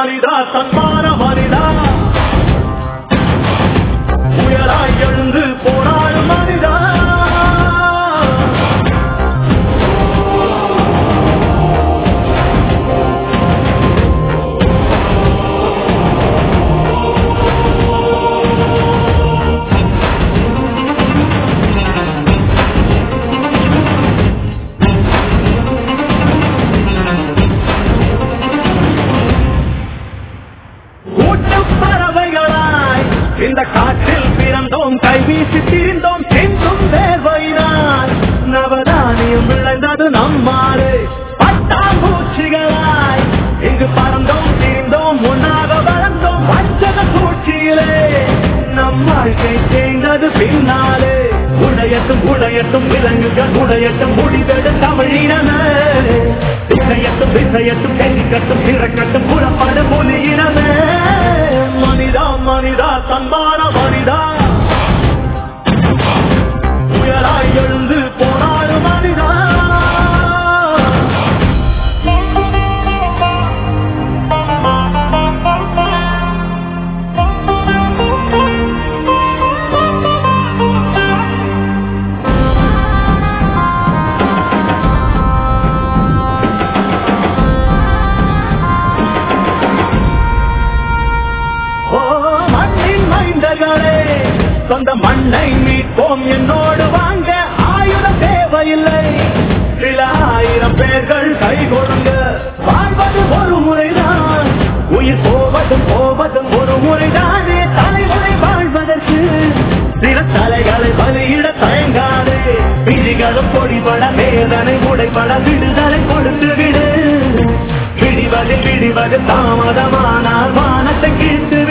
மனிதா சன்மான மனிதா உயராய் எழுந்து போராடும் மனிதா கூட்டுப் பறவைகளாய் இந்த காற்றில் பிறந்தோம் கைவீசி திரிந்தோம் சென்றும் தேவையினால் நவதானியம் விளைந்தது நம்மாறு பட்டாம்பூச்சிகளாய் இங்கு பறந்தோம் திரிந்தோம் முன்னாக வளர்ந்தோம் வஞ்சக சூழ்ச்சியிலே நம் வாழ்க்கை தேய்ந்தது பின்னாலே உடையட்டும் உடையட்டும் விலங்குகள் உடையட்டும் முடிவெடு தமிழினமே திசையட்டும் திசையட்டும் கைதிக்கட்டும் பிறக்கட்டும் புறப்படு புலியினமே மனிதா மனிதா சன்மான மனிதா உயராய் எழுந்து போராடு மனிதா ஓ மண்ணின் மைந்தர்களே சொந்த மண்ணை மீட்போம் என்னோடு வாங்க ஆயுதம் தேவையில்லை சில ஆயிரம் பேர்கள் கை கொடுங்க வாழ்வது ஒரு முறைதான் உயிர் போவதும் போவதும் ஒரு முறைதானே தலைமுறை வாழ்வதற்கு சில தலைகளை பலியிட தயங்காது விழிகளும் பொடிபட வேதனை உடைபட விடுதலை கொடுத்து விடு விடிவதில் விடிவது தாமதமானால் வானத்தை கீழ்த்து